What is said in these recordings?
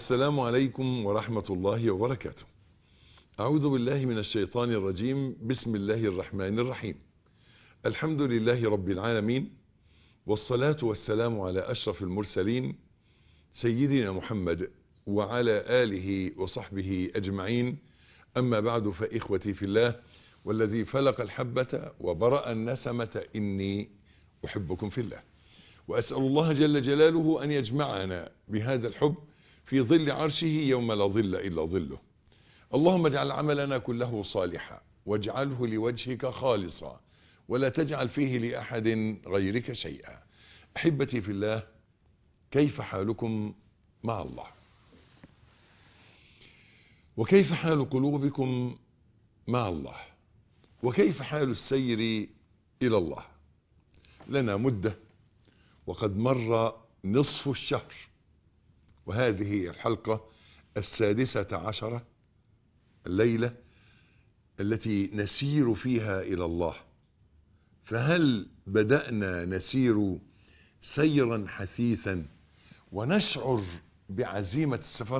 السلام عليكم ورحمة الله وبركاته أعوذ بالله من الشيطان الرجيم بسم الله الرحمن الرحيم الحمد لله رب العالمين والصلاة والسلام على أشرف المرسلين سيدنا محمد وعلى آله وصحبه أجمعين أما بعد فإخوتي في الله والذي فلق الحبة وبرأ النسمة إني أحبكم في الله وأسأل الله جل جلاله أن يجمعنا بهذا الحب في ظل عرشه يوم لا ظل إلا ظله اللهم اجعل عملنا كله صالحا واجعله لوجهك خالصا ولا تجعل فيه لأحد غيرك شيئا أحبتي في الله كيف حالكم مع الله وكيف حال قلوبكم مع الله وكيف حال السير إلى الله لنا مدة وقد مر نصف الشهر وهذه هي الحلقة السادسة عشرة الليلة التي نسير فيها إلى الله فهل بدأنا نسير سيرا حثيثا ونشعر بعزيمة السفر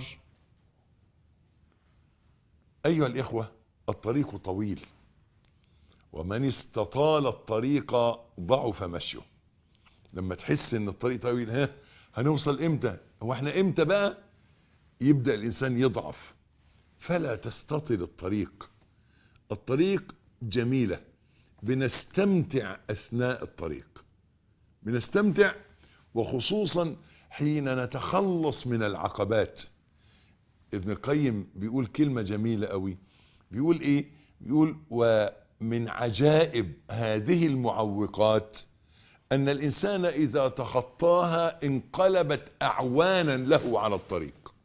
أيها الإخوة الطريق طويل ومن استطال الطريق ضعف مشيه لما تحس ان الطريق طويل ها هنوصل امتى هو احنا امتى بقى يبدأ الانسان يضعف فلا تستطل الطريق الطريق جميلة بنستمتع اثناء الطريق بنستمتع وخصوصا حين نتخلص من العقبات ابن القيم بيقول كلمة جميلة قوي بيقول ايه بيقول ومن عجائب هذه المعوقات ان الانسان اذا تخطاها انقلبت اعوانا له على الطريق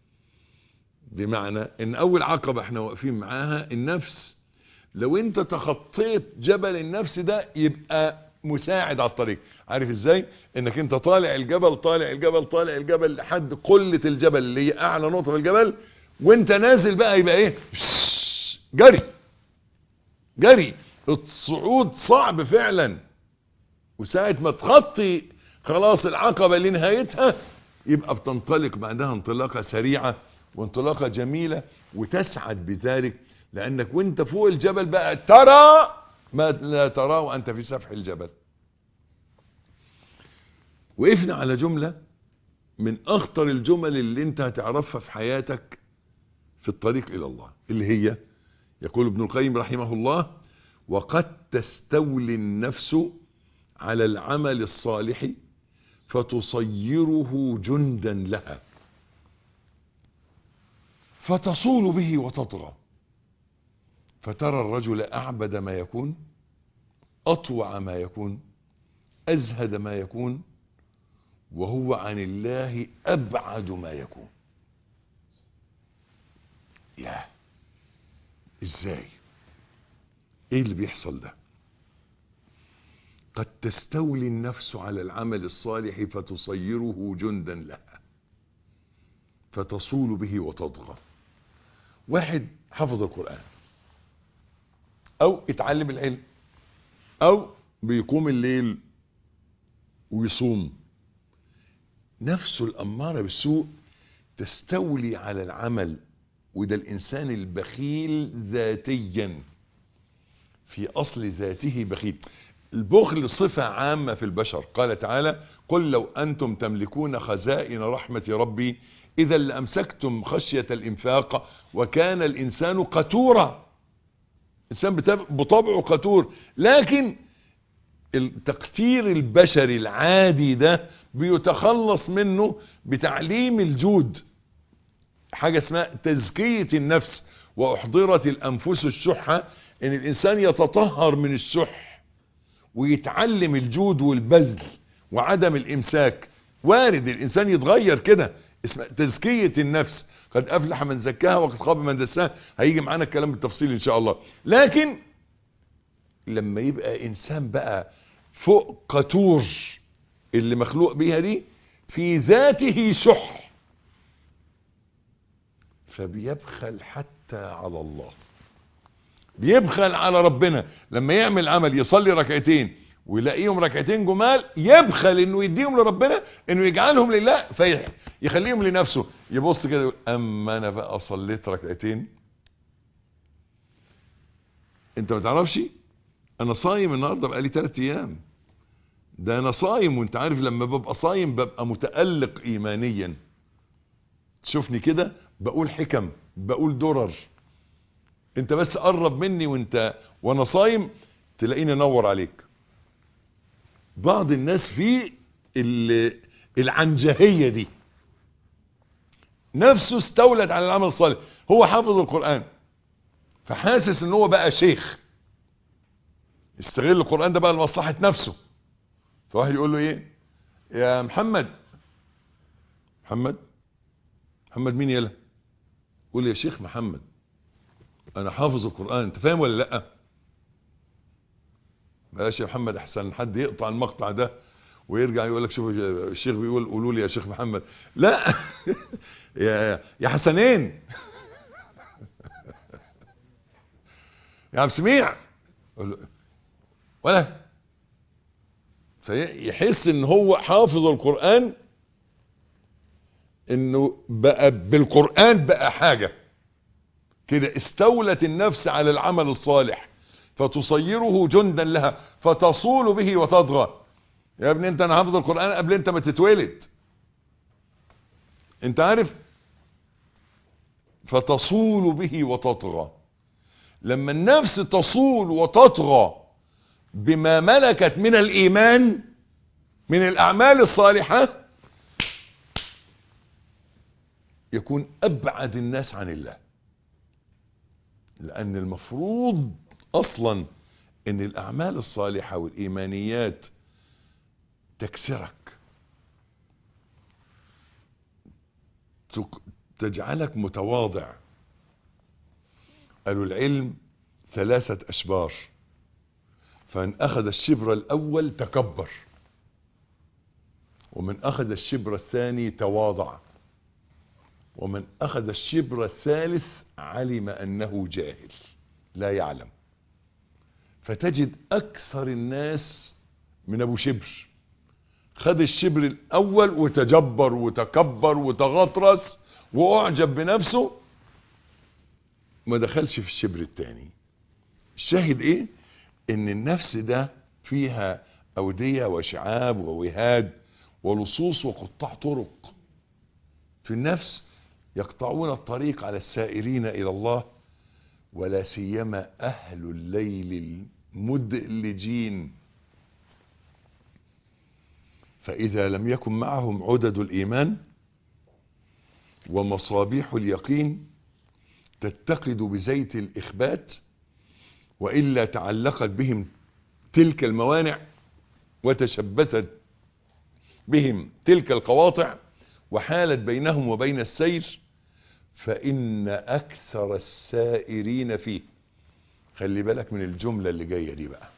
بمعنى ان اول عقبة احنا واقفين معاها النفس لو انت تخطيت جبل النفس ده يبقى مساعد على الطريق عارف ازاي انك انت طالع الجبل طالع الجبل طالع الجبل لحد قلة الجبل اللي هي اعلى نقطة في الجبل وانت نازل بقى يبقى ايه جري جري الصعود صعب فعلا وساعة ما تخطي خلاص العقبة لنهايتها يبقى بتنطلق بعدها انطلاقة سريعة وانطلاقة جميلة وتسعد بذلك لانك وانت فوق الجبل بقى ترى ما لا تراه وانت في سفح الجبل وقفنا على جملة من اخطر الجمل اللي انت هتعرفها في حياتك في الطريق الى الله اللي هي يقول ابن القيم رحمه الله وقد تستولي النفس على العمل الصالح فتصيره جندا لها فتصول به وتطغى فترى الرجل أعبد ما يكون أطوع ما يكون أزهد ما يكون وهو عن الله أبعد ما يكون يا إزاي إيه اللي بيحصل ده قد تستولي النفس على العمل الصالح فتصيره جندا لها فتصول به وتطغى واحد حفظ القرآن او اتعلم العلم او بيقوم الليل ويصوم نفسه الأمارة بالسوء تستولي على العمل وده الإنسان البخيل ذاتيا في أصل ذاته بخيل البخل صفة عامة في البشر قال تعالى قل لو أنتم تملكون خزائن رحمة ربي إذا لأمسكتم خشية الإنفاق وكان الإنسان قتورا الإنسان بطبعه قتور لكن التقتير البشري العادي ده بيتخلص منه بتعليم الجود حاجة اسمها تزكية النفس وأحضرت الأنفس الشحة إن الإنسان يتطهر من الشح ويتعلم الجود والبذل وعدم الإمساك وارد الإنسان يتغير كده اسمها تزكية النفس قد أفلح من زكاها وقد خاب من دساها هيجي معانا الكلام بالتفصيل إن شاء الله لكن لما يبقى إنسان بقى فوق قطور اللي مخلوق بيها دي في ذاته شح فبيبخل حتى على الله بيبخل على ربنا لما يعمل عمل يصلي ركعتين ويلاقيهم ركعتين جمال يبخل انه يديهم لربنا انه يجعلهم لله فيخليهم لنفسه يبص كده يقول اما انا بقى صليت ركعتين انت ما تعرفش انا صايم النهارده بقالي 3 ايام ده انا صايم وانت عارف لما ببقى صايم ببقى متألق ايمانيا تشوفني كده بقول حكم بقول درر انت بس قرب مني وانت وانا صايم تلاقيني انور عليك بعض الناس في العنجهية دي نفسه استولت على العمل الصالح هو حافظ القرآن فحاسس ان هو بقى شيخ يستغل القرآن ده بقى لمصلحة نفسه فواحد يقول له ايه يا محمد محمد محمد مين يلا قول يا شيخ محمد انا حافظ القرآن انت فاهم ولا لا بلاش يا محمد احسن حد يقطع المقطع ده ويرجع يقول لك شوف الشيخ بيقول قولوا لي يا شيخ محمد لا يا يا حسنين يا عم سميع ولا فيحس ان هو حافظ القرآن انه بقى بالقرآن بقى حاجة كده استولت النفس على العمل الصالح فتصيره جندا لها فتصول به وتضغى يا ابني انت انا حافظ القرآن قبل انت ما تتولد انت عارف فتصول به وتطغى لما النفس تصول وتطغى بما ملكت من الايمان من الاعمال الصالحة يكون ابعد الناس عن الله لان المفروض اصلا ان الاعمال الصالحة والايمانيات تكسرك تجعلك متواضع قالوا العلم ثلاثة اشبار فمن اخذ الشبر الاول تكبر ومن اخذ الشبر الثاني تواضع ومن اخذ الشبر الثالث علم انه جاهل لا يعلم فتجد اكثر الناس من ابو شبر خد الشبر الاول وتجبر وتكبر وتغطرس واعجب بنفسه ما دخلش في الشبر الثاني الشاهد ايه ان النفس ده فيها اودية وشعاب ووهاد ولصوص وقطاع طرق في النفس يقطعون الطريق على السائرين الى الله ولا سيما اهل الليل المدلجين فاذا لم يكن معهم عدد الايمان ومصابيح اليقين تتقد بزيت الاخبات والا تعلقت بهم تلك الموانع وتشبثت بهم تلك القواطع وحالت بينهم وبين السير فإن أكثر السائرين فيه خلي بالك من الجملة اللي جاية دي بقى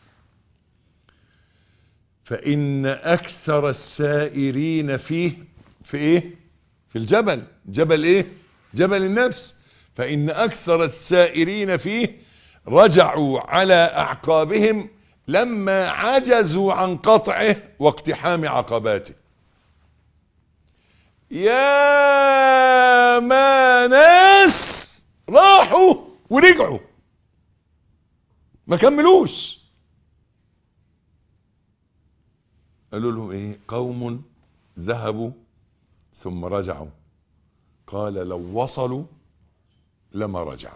فإن أكثر السائرين فيه في إيه في الجبل جبل إيه جبل النفس فإن أكثر السائرين فيه رجعوا على أعقابهم لما عجزوا عن قطعه واقتحام عقباته يا ما ناس راحوا ورجعوا ما كملوش قالوا لهم ايه قوم ذهبوا ثم رجعوا قال لو وصلوا لما رجعوا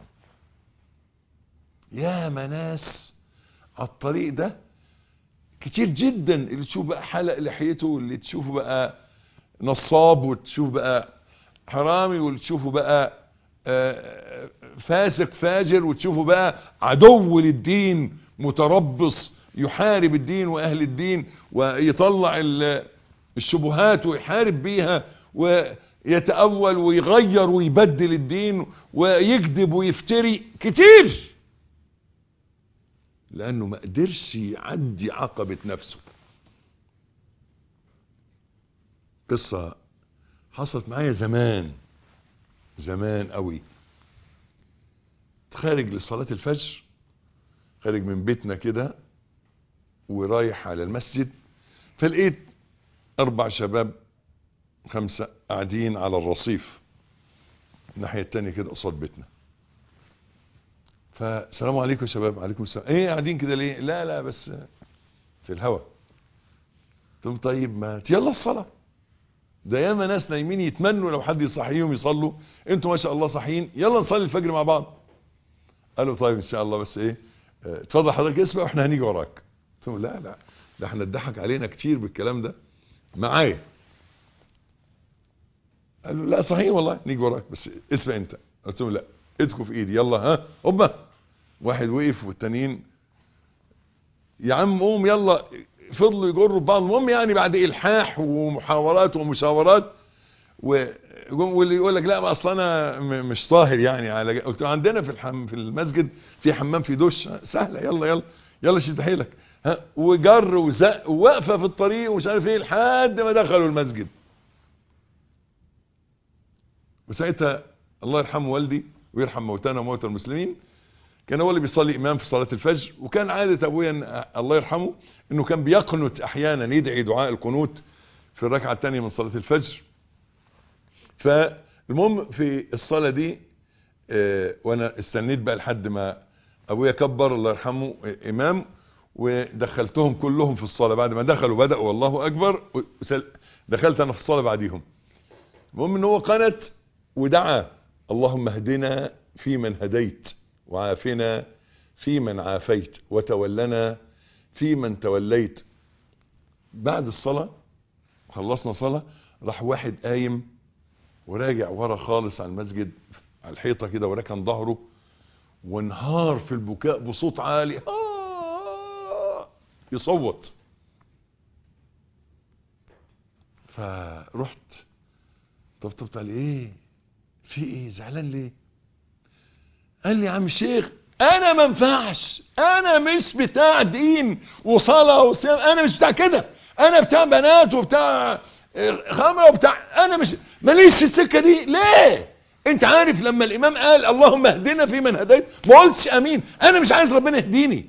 يا ناس على الطريق ده كتير جدا اللي تشوف بقى حلق لحيته واللي تشوفه بقى نصاب وتشوف بقى حرامي واللي تشوفه بقى فاسق فاجر وتشوفه بقى عدو للدين متربص يحارب الدين واهل الدين ويطلع الشبهات ويحارب بيها ويتأول ويغير ويبدل الدين ويكذب ويفتري كتير لانه ما قدرش يعدي عقبة نفسه قصة حصلت معايا زمان زمان قوي خارج لصلاة الفجر خارج من بيتنا كده ورايح على المسجد فلقيت اربع شباب خمسة قاعدين على الرصيف الناحية التانية كده قصاد بيتنا فالسلام عليكم يا شباب عليكم السلام ايه قاعدين كده ليه لا لا بس في الهوا قلت طيب ما يلا الصلاة ده ياما ناس نايمين يتمنوا لو حد يصحيهم يصلوا انتوا ما شاء الله صاحيين يلا نصلي الفجر مع بعض قالوا طيب ان شاء الله بس ايه اه، اتفضل حضرتك اسمع واحنا هنيجي وراك قلت لهم لا لا ده احنا اتضحك علينا كتير بالكلام ده معايا قالوا لا صحيح والله نيجي وراك بس اسمع انت قلت لهم لا ايدكم في ايدي يلا ها هوبا واحد وقف والتانيين يا عم قوم يلا فضلوا يجروا بعض المهم يعني بعد الحاح ومحاورات ومشاورات وجم واللي يقول لك لا ما اصل انا م- مش طاهر يعني على قلت له عندنا في الحم في المسجد في حمام في دش سهله يلا يلا يلا شد حيلك ها وجر وزق وواقفه في الطريق ومش عارف ايه لحد ما دخلوا المسجد وساعتها الله يرحمه والدي ويرحم موتانا وموتى المسلمين كان هو اللي بيصلي امام في صلاه الفجر وكان عاده ابويا إن- الله يرحمه انه كان بيقنت احيانا يدعي دعاء القنوت في الركعه الثانيه من صلاه الفجر فالمهم في الصلاه دي آه، وانا استنيت بقى لحد ما ابويا كبر الله يرحمه آه، امام ودخلتهم كلهم في الصلاه بعد ما دخلوا بداوا والله اكبر وسل- دخلت انا في الصلاه بعديهم المهم ان هو قنت ودعا اللهم اهدنا فيمن هديت وعافنا فيمن عافيت وتولنا فيمن توليت بعد الصلاة خلصنا صلاة راح واحد قايم وراجع ورا خالص على المسجد على الحيطة كده وركن ظهره وانهار في البكاء بصوت عالي آه يصوت فرحت طبطبت عليه ايه في ايه زعلان ليه قال لي يا عم الشيخ انا ما ينفعش انا مش بتاع دين وصلاه وصيام انا مش بتاع كده انا بتاع بنات وبتاع خمره وبتاع انا مش ماليش في السكه دي ليه انت عارف لما الامام قال اللهم اهدنا في من هديت ما قلتش امين انا مش عايز ربنا يهديني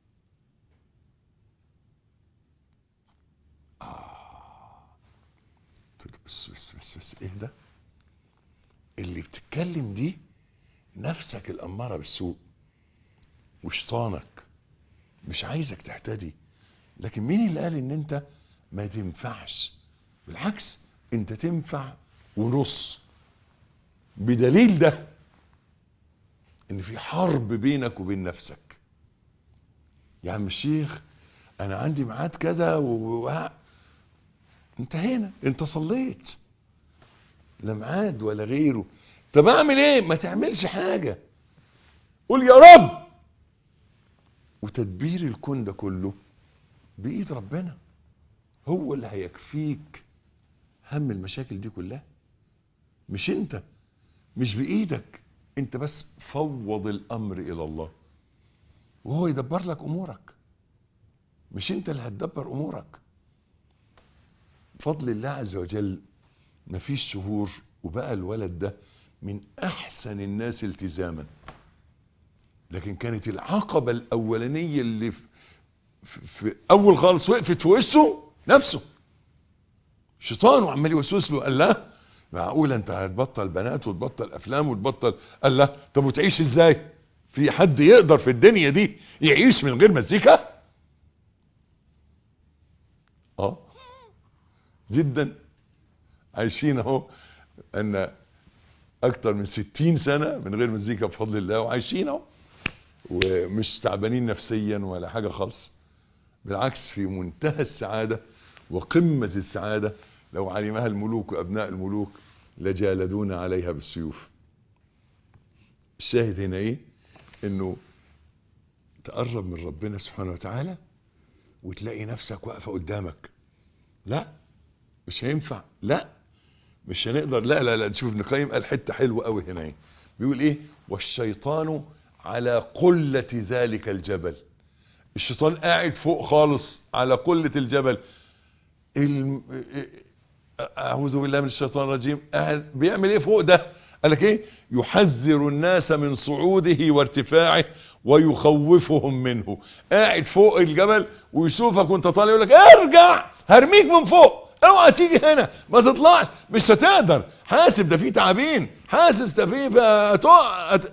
قلت له بس بس بس بس ايه ده اللي بتتكلم دي نفسك الأمارة بالسوء وشيطانك مش عايزك تهتدي لكن مين اللي قال ان انت ما تنفعش بالعكس انت تنفع ونص بدليل ده ان في حرب بينك وبين نفسك يا عم الشيخ انا عندي ميعاد كده و... و... انتهينا انت صليت لا ميعاد ولا غيره طب اعمل ايه ما تعملش حاجة قول يا رب وتدبير الكون ده كله بايد ربنا هو اللي هيكفيك هم المشاكل دي كلها مش انت مش بايدك انت بس فوض الامر الى الله وهو يدبر لك امورك مش انت اللي هتدبر امورك فضل الله عز وجل مفيش شهور وبقى الولد ده من احسن الناس التزاما لكن كانت العقبة الاولانية اللي في, في, في اول خالص وقفت في وشه نفسه شيطان وعمال يوسوس له قال لا معقول انت هتبطل بنات وتبطل افلام وتبطل قال لا طب وتعيش ازاي في حد يقدر في الدنيا دي يعيش من غير مزيكا اه جدا عايشين اهو ان اكتر من ستين سنة من غير مزيكا بفضل الله وعايشين اهو ومش تعبانين نفسيا ولا حاجة خالص بالعكس في منتهى السعادة وقمة السعادة لو علمها الملوك وابناء الملوك لجالدون عليها بالسيوف الشاهد هنا ايه انه تقرب من ربنا سبحانه وتعالى وتلاقي نفسك واقفة قدامك لا مش هينفع لا مش هنقدر لا لا لا شوف ابن القيم قال حته حلوه قوي هنا ايه بيقول ايه والشيطان على قلة ذلك الجبل الشيطان قاعد فوق خالص على قلة الجبل الم... اعوذ بالله من الشيطان الرجيم قاعد بيعمل ايه فوق ده قال لك ايه يحذر الناس من صعوده وارتفاعه ويخوفهم منه قاعد فوق الجبل ويشوفك وانت طالع يقول لك ارجع هرميك من فوق اوعى تيجي هنا ما تطلعش مش هتقدر حاسب ده في تعابين حاسس ده في هتقع هت...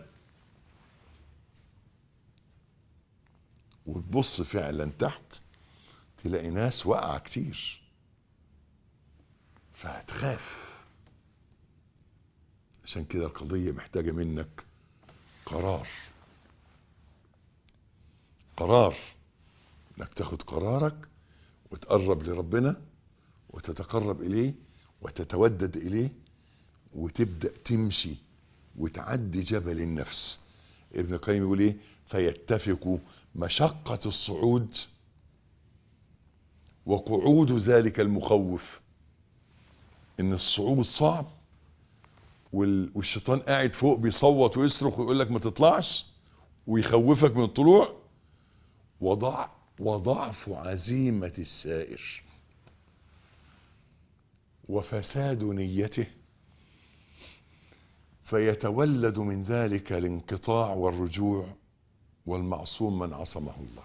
وتبص فعلا تحت تلاقي ناس واقعه كتير فهتخاف عشان كده القضيه محتاجه منك قرار قرار انك تاخد قرارك وتقرب لربنا وتتقرب اليه وتتودد اليه وتبدا تمشي وتعدي جبل النفس ابن القيم يقول ايه فيتفق مشقه الصعود وقعود ذلك المخوف ان الصعود صعب والشيطان قاعد فوق بيصوت ويصرخ ويقول لك ما تطلعش ويخوفك من الطلوع وضع وضعف عزيمة السائر وفساد نيته فيتولد من ذلك الانقطاع والرجوع والمعصوم من عصمه الله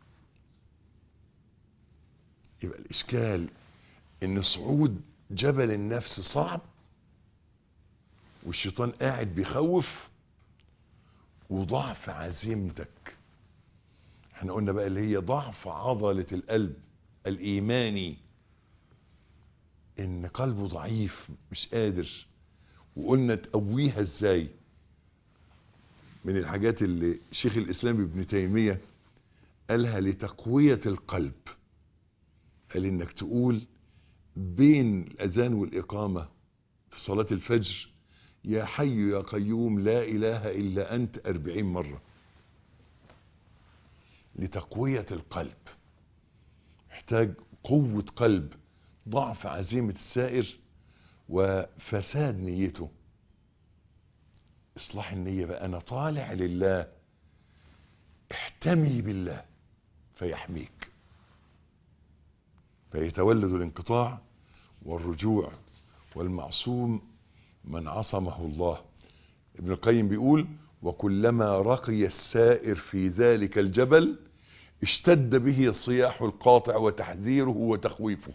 يبقى الإشكال إن صعود جبل النفس صعب والشيطان قاعد بيخوف وضعف عزيمتك احنا قلنا بقى اللي هي ضعف عضلة القلب الإيماني إن قلبه ضعيف مش قادر وقلنا تقويها ازاي من الحاجات اللي شيخ الإسلام ابن تيمية قالها لتقوية القلب قال إنك تقول بين الأذان والإقامة في صلاة الفجر يا حي يا قيوم لا إله إلا أنت أربعين مرة لتقوية القلب محتاج قوة قلب ضعف عزيمة السائر وفساد نيته اصلاح النية بقى انا طالع لله احتمي بالله فيحميك فيتولد الانقطاع والرجوع والمعصوم من عصمه الله ابن القيم بيقول وكلما رقي السائر في ذلك الجبل اشتد به الصياح القاطع وتحذيره وتخويفه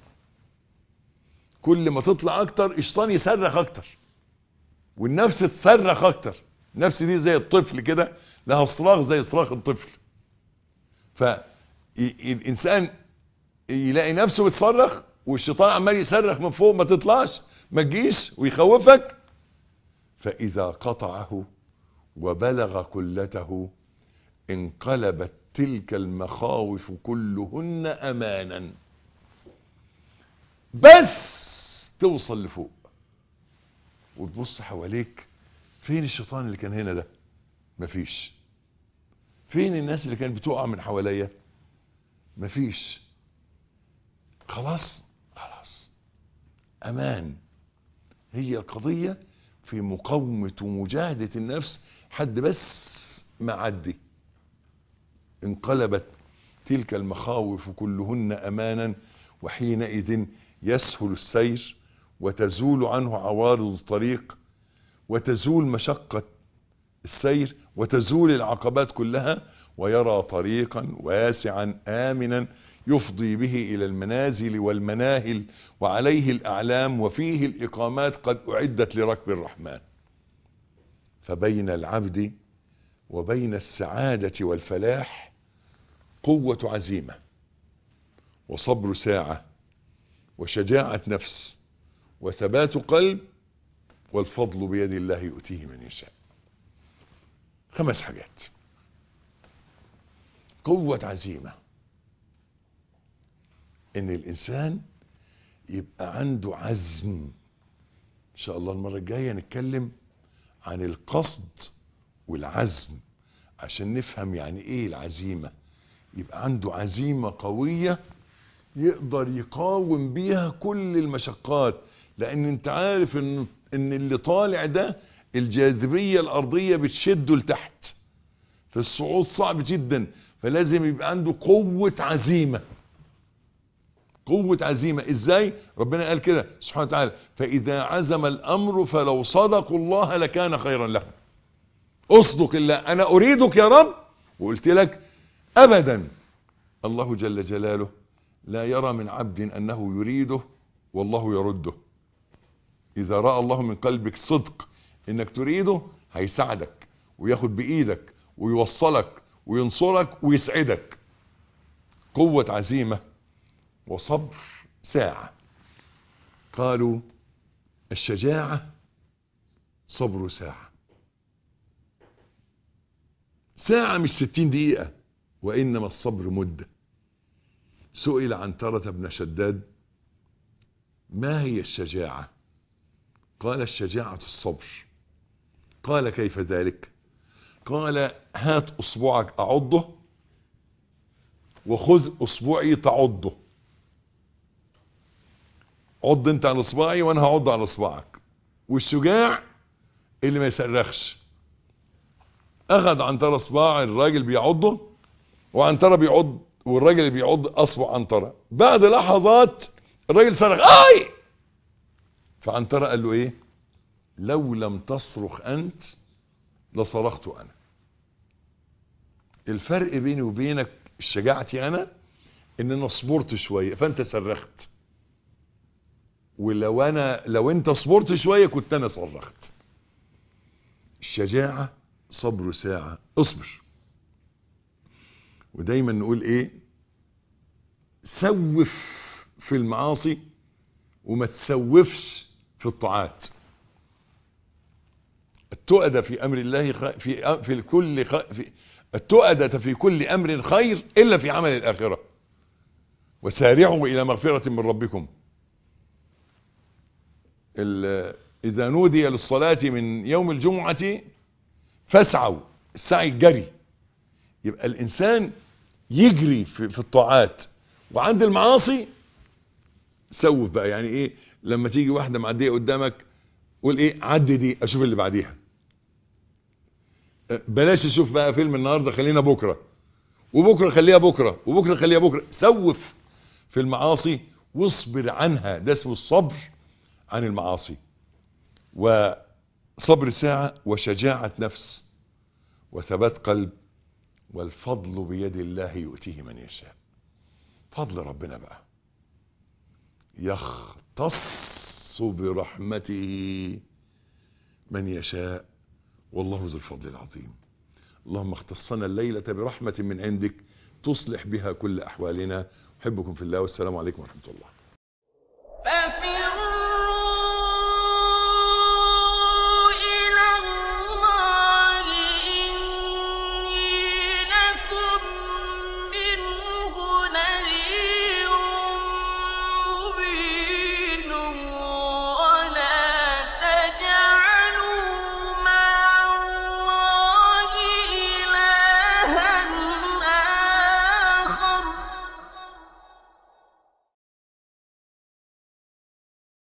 كل ما تطلع اكتر الشيطان يصرخ اكتر والنفس تصرخ اكتر النفس دي زي الطفل كده لها صراخ زي صراخ الطفل فالانسان يلاقي نفسه بتصرخ والشيطان عمال يصرخ من فوق ما تطلعش ما تجيش ويخوفك فاذا قطعه وبلغ كلته انقلبت تلك المخاوف كلهن امانا بس توصل لفوق وتبص حواليك فين الشيطان اللي كان هنا ده مفيش فين الناس اللي كانت بتقع من حواليا مفيش خلاص خلاص امان هي القضية في مقاومة ومجاهدة النفس حد بس معدي انقلبت تلك المخاوف كلهن امانا وحينئذ يسهل السير وتزول عنه عوارض الطريق وتزول مشقة السير وتزول العقبات كلها ويرى طريقا واسعا آمنا يفضي به إلى المنازل والمناهل وعليه الأعلام وفيه الإقامات قد أعدت لركب الرحمن فبين العبد وبين السعادة والفلاح قوة عزيمة وصبر ساعة وشجاعة نفس وثبات قلب والفضل بيد الله يؤتيه من يشاء خمس حاجات قوة عزيمة ان الانسان يبقى عنده عزم ان شاء الله المرة الجاية نتكلم عن القصد والعزم عشان نفهم يعني ايه العزيمة يبقى عنده عزيمة قوية يقدر يقاوم بيها كل المشقات لان انت عارف ان ان اللي طالع ده الجاذبية الارضية بتشده لتحت فالصعود صعب جدا فلازم يبقى عنده قوة عزيمة قوة عزيمة ازاي ربنا قال كده سبحانه وتعالى فاذا عزم الامر فلو صدقوا الله لكان خيرا لهم اصدق الله انا اريدك يا رب وقلت لك ابدا الله جل جلاله لا يرى من عبد انه يريده والله يرده اذا راى الله من قلبك صدق انك تريده هيساعدك وياخد بايدك ويوصلك وينصرك ويسعدك قوة عزيمة وصبر ساعة قالوا الشجاعة صبر ساعة ساعة مش ستين دقيقة وإنما الصبر مدة سئل عن ترة بن شداد ما هي الشجاعة قال الشجاعة الصبر قال كيف ذلك قال هات اصبعك اعضه وخذ اصبعي تعضه عض انت على اصبعي وانا هعض على اصبعك والشجاع اللي ما يصرخش اخذ عنترة اصبع الراجل بيعضه وعنترة بيعض والراجل اللي بيعض اصبع عنترة بعد لحظات الراجل صرخ اي فعنترة قال له ايه لو لم تصرخ انت لصرخت انا الفرق بيني وبينك شجاعتي انا ان انا صبرت شوية فانت صرخت ولو انا لو انت صبرت شوية كنت انا صرخت الشجاعة صبر ساعة اصبر ودايما نقول ايه سوف في المعاصي وما تسوفش في الطاعات التؤدة في امر الله خ... في في كل خ... في التؤدة في كل امر خير الا في عمل الاخرة وسارعوا الى مغفرة من ربكم ال... اذا نودي للصلاة من يوم الجمعة فاسعوا السعي الجري يبقى الانسان يجري في, في الطاعات وعند المعاصي سوف بقى يعني ايه لما تيجي واحدة معدية قدامك قول ايه عدي دي اشوف اللي بعديها بلاش تشوف بقى فيلم النهاردة خلينا بكرة وبكرة خليها بكرة وبكرة خليها بكرة سوف في المعاصي واصبر عنها ده اسمه الصبر عن المعاصي وصبر ساعة وشجاعة نفس وثبات قلب والفضل بيد الله يؤتيه من يشاء فضل ربنا بقى يختص برحمته من يشاء والله ذو الفضل العظيم اللهم اختصنا الليلة برحمة من عندك تصلح بها كل أحوالنا أحبكم في الله والسلام عليكم ورحمة الله ففي